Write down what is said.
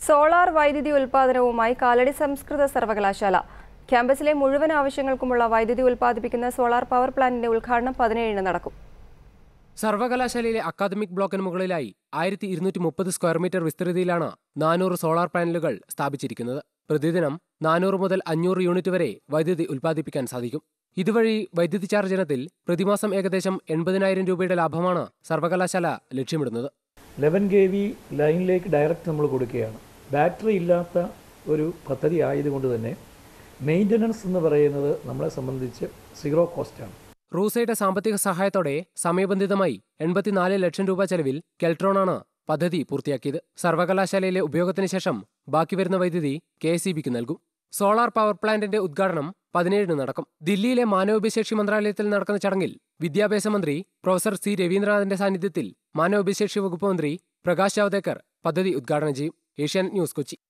solar വൈദ്യുതി ഉൽപാദനവുമായി കാലടി സംസ്കൃത സർവകലാശാല ക്യാമ്പസിലെ മുഴുവൻ ആവശ്യങ്ങൾക്കുമുള്ള വൈദ്യുതി ഉൽപ്പാദിപ്പിക്കുന്ന സോളാർ പവർ പ്ലാന്റിന്റെ ഉദ്ഘാടനം പതിനേഴിന് നടക്കും സർവകലാശാലയിലെ അക്കാദമിക് ബ്ലോക്കിന് മുകളിലായി ആയിരത്തി ഇരുന്നൂറ്റി മുപ്പത് സ്ക്വയർ മീറ്റർ വിസ്തൃതിയിലാണ് നാനൂറ് സോളാർ പാനലുകൾ സ്ഥാപിച്ചിരിക്കുന്നത് പ്രതിദിനം നാനൂറ് മുതൽ അഞ്ഞൂറ് യൂണിറ്റ് വരെ വൈദ്യുതി ഉൽപ്പാദിപ്പിക്കാൻ സാധിക്കും ഇതുവഴി വൈദ്യുതി ചാർജ് ഇനത്തിൽ പ്രതിമാസം ഏകദേശം എൺപതിനായിരം രൂപയുടെ ലാഭമാണ് സർവകലാശാല ലക്ഷ്യമിടുന്നത് ലെവൻ കെ വി ലൈനിലേക്ക് ഡയറക്റ്റ് നമ്മൾ കൊടുക്കുകയാണ് ബാറ്ററി ഇല്ലാത്ത ഒരു പദ്ധതി ആയതുകൊണ്ട് തന്നെ മെയിൻ്റനൻസ് എന്ന് പറയുന്നത് നമ്മളെ സംബന്ധിച്ച് സീറോ കോസ്റ്റാണ് റൂസയുടെ സാമ്പത്തിക സഹായത്തോടെ സമയബന്ധിതമായി എൺപത്തിനാല് ലക്ഷം രൂപ ചെലവിൽ കെൽട്രോണാണ് പദ്ധതി പൂർത്തിയാക്കിയത് സർവകലാശാലയിലെ ഉപയോഗത്തിന് ശേഷം ബാക്കി വരുന്ന വൈദ്യുതി കെ എസ് നൽകും സോളാർ പവർ പ്ലാന്റിന്റെ ഉദ്ഘാടനം പതിനേഴിന് നടക്കും ദില്ലിയിലെ മാനവവിശേഷി മന്ത്രാലയത്തിൽ നടക്കുന്ന ചടങ്ങിൽ വിദ്യാഭ്യാസ മന്ത്രി പ്രൊഫസർ സി രവീന്ദ്രനാഥിന്റെ സാന്നിധ്യത്തിൽ മാനവവിശേഷി വകുപ്പ് മന്ത്രി പ്രകാശ് ജാവ്ദേക്കർ പദ്ധതി ഉദ്ഘാടനം ചെയ്യും ഏഷ്യാനെറ്റ് ന്യൂസ് കൊച്ചി